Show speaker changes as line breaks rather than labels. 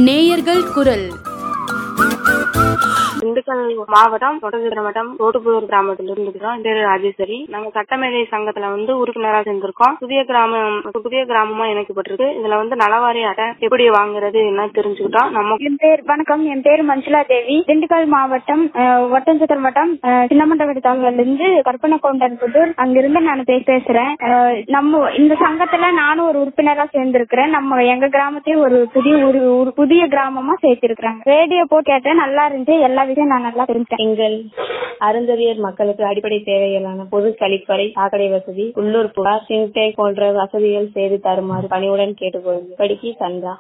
நேயர்கள் குரல்
திண்டுக்கல் மாவட்டம் ஒட்டஞ்சத்திரம் வட்டம் ரோட்டுப்புதூர் கிராமத்துல இருந்து இருக்கிறோம் என் பேரு ராஜேஸ்வரி நாங்க சட்டமேதை சங்கத்துல வந்து உறுப்பினரா சேர்ந்திருக்கோம் புதிய கிராமம் புதிய கிராமமா இணைக்கப்பட்டிருக்கு இதுல வந்து நலவாரி அட்டை எப்படி வாங்குறது என்ன தெரிஞ்சுக்கிட்டோம் நம்ம
என் பேர் வணக்கம் என் பேர் மஞ்சுளா தேவி திண்டுக்கல் மாவட்டம் அஹ், ஒட்டன்சத்திரம் வட்டம் அஹ், சின்னமண்டவடி தாங்கல்ல இருந்து கற்பனை கவுண்டர் புதூர் அங்கிருந்து நான் பேச பேசுறேன் அஹ், நம்ம இந்த சங்கத்துல நானும் ஒரு உறுப்பினரா சேர்ந்திருக்கிறேன் நம்ம எங்க கிராமத்தையும் ஒரு புதிய ஒரு ஒரு புதிய கிராமமா சேர்த்திருக்கிறாங்க ரேடியோ போட்டு கேட்டேன் நல்லா இருந்துச்சு எல்லா விஷயம் நான் நல்லா தெரிஞ்சுட்டேன்
எங்கள் அருந்ததியர் மக்களுக்கு அடிப்படை தேவைகளான பொது கழிப்பறை சாக்கடை வசதி உள்ளூர் புகார் சின்டேக் போன்ற வசதிகள் செய்து தருமாறு பணிவுடன் கேட்டுக்கொள்கிறேன் படிக்கி சந்தா